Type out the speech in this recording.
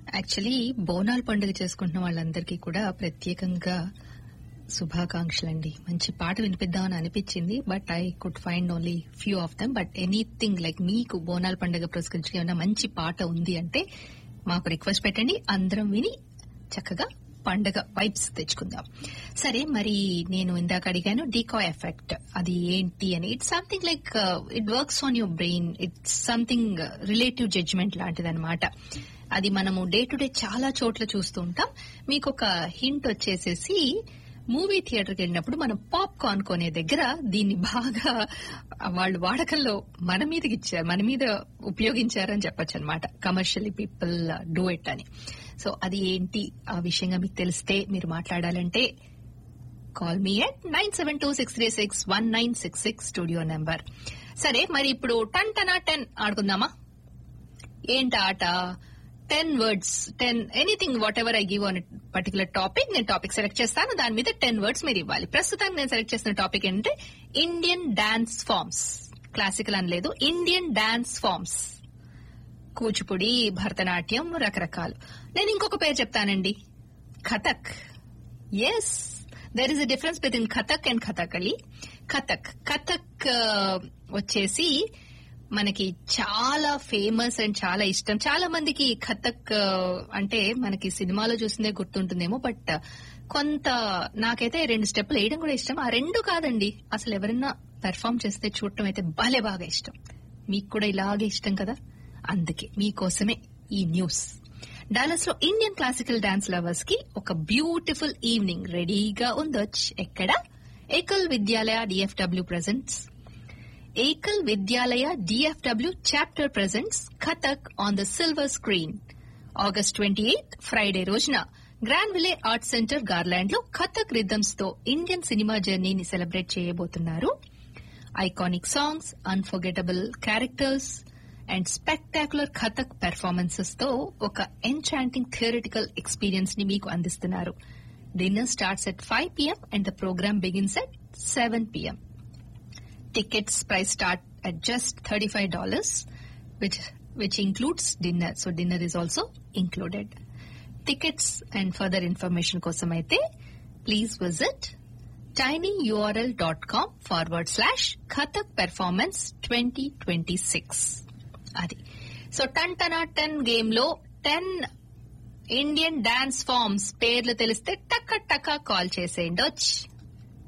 actually బోనాల పండుగ చేసుకుంటున్న వాళ్ళందరికీ కూడా ప్రత్యేకంగా శుభాకాంక్షలండి మంచి పాట వినిపిద్దామని అనిపించింది but I could find only few of them but anything like మీకు బోనాల పండుగ పురస్కరించి ఏమైనా మంచి పాట ఉంది అంటే మాకు రిక్వెస్ట్ పెట్టండి అందరం విని చక్కగా పండగ వైబ్స్ తెచ్చుకుందాం సరే మరి నేను ఇందాక అడిగాను డీకా ఎఫెక్ట్ అది ఏంటి అని it's something like it works on your brain it's something relative judgement లాంటిదన్నమాట అది మనము డే టు డే చాలా చోట్ల చూస్తూ ఉంటాం మీకు ఒక హింట్ వచ్చేసేసి మూవీ థియేటర్కి వెళ్ళినప్పుడు మనం పాప్కార్న్ కొనే దగ్గర దీన్ని బాగా వాళ్ళు వాడకంలో మన మీదకి ఇచ్చారు మన మీద ఉపయోగించారని చెప్పొచ్చు అనమాట కమర్షియలీ పీపుల్ డూ ఇట్ అని సో అది ఏంటి ఆ విషయంగా మీకు తెలిస్తే మీరు మాట్లాడాలంటే call me at nine seven two six three six one nine six six studio number సరే మరి ఇప్పుడు టన్ టనా టెన్ ఆడుకుందామా ఏంటి ఆట ten words ten anything whatever I give on particular topic నేను టాపిక్ సెలెక్ట్ చేస్తాను దాని మీద టెన్ వర్డ్స్ మీరు ఇవ్వాలి ప్రస్తుతానికి నేను సెలెక్ట్ చేసిన టాపిక్ ఏంటంటే ఇండియన్ డాన్స్ ఫార్మ్స్ క్లాసికల్ అనలేదు Indian dance forms Kuchipudi Bharatanatyam రకరకాలు నేను ఇంకొక పేరు చెప్తానండి Kathak yes there is a difference between Kathak and Kathakali Kathak Kathak వచ్చేసి మనకి చాలా ఫేమస్ అండ్ చాలా ఇష్టం చాలా మందికి కథక్ అంటే మనకి సినిమాలో చూసిందే గుర్తుంటుందేమో బట్ కొంత నాకైతే రెండు స్టెప్పులు వేయడం కూడా ఇష్టం ఆ రెండు కాదండి అసలు ఎవరైనా పెర్ఫామ్ చేస్తే చూడటం అయితే భలే బాగా ఇష్టం మీకు కూడా ఇలాగే ఇష్టం కదా అందుకే మీకోసమే ఈ న్యూస్ డాలస్ లో ఇండియన్ క్లాసికల్ డాన్స్ లవర్స్ కి ఒక బ్యూటిఫుల్ ఈవినింగ్ రెడీగా ఉందొచ్చు ఎక్కడ Ekal Vidyalaya DFW presents Ekal Vidyalaya DFW chapter presents Kathak on the silver screen August twenty eighth Friday రోజున Granville Art Center Garland లో కథక్ రిథమ్స్ తో ఇండియన్ సినిమా జర్నీని సెలబ్రేట్ చేయబోతున్నారు iconic songs unforgettable characters and spectacular Kathak performances తో ఒక ఎన్చాంటింగ్ థియరిటికల్ ఎక్స్పీరియన్స్ ని మీకు అందిస్తున్నారు dinner starts at five PM and the programme begins at seven PM tickets price start at just $35 which which includes dinner so dinner is also included tickets and further information కోసం అయితే please visit tinyurl.com forward slash Kathak performance twenty twenty six అది so టన్ టనా ten game లో ten Indian dance forms పేర్లు తెలిస్తే టక్క టక్క కాల్ చేసేయండి వచ్చి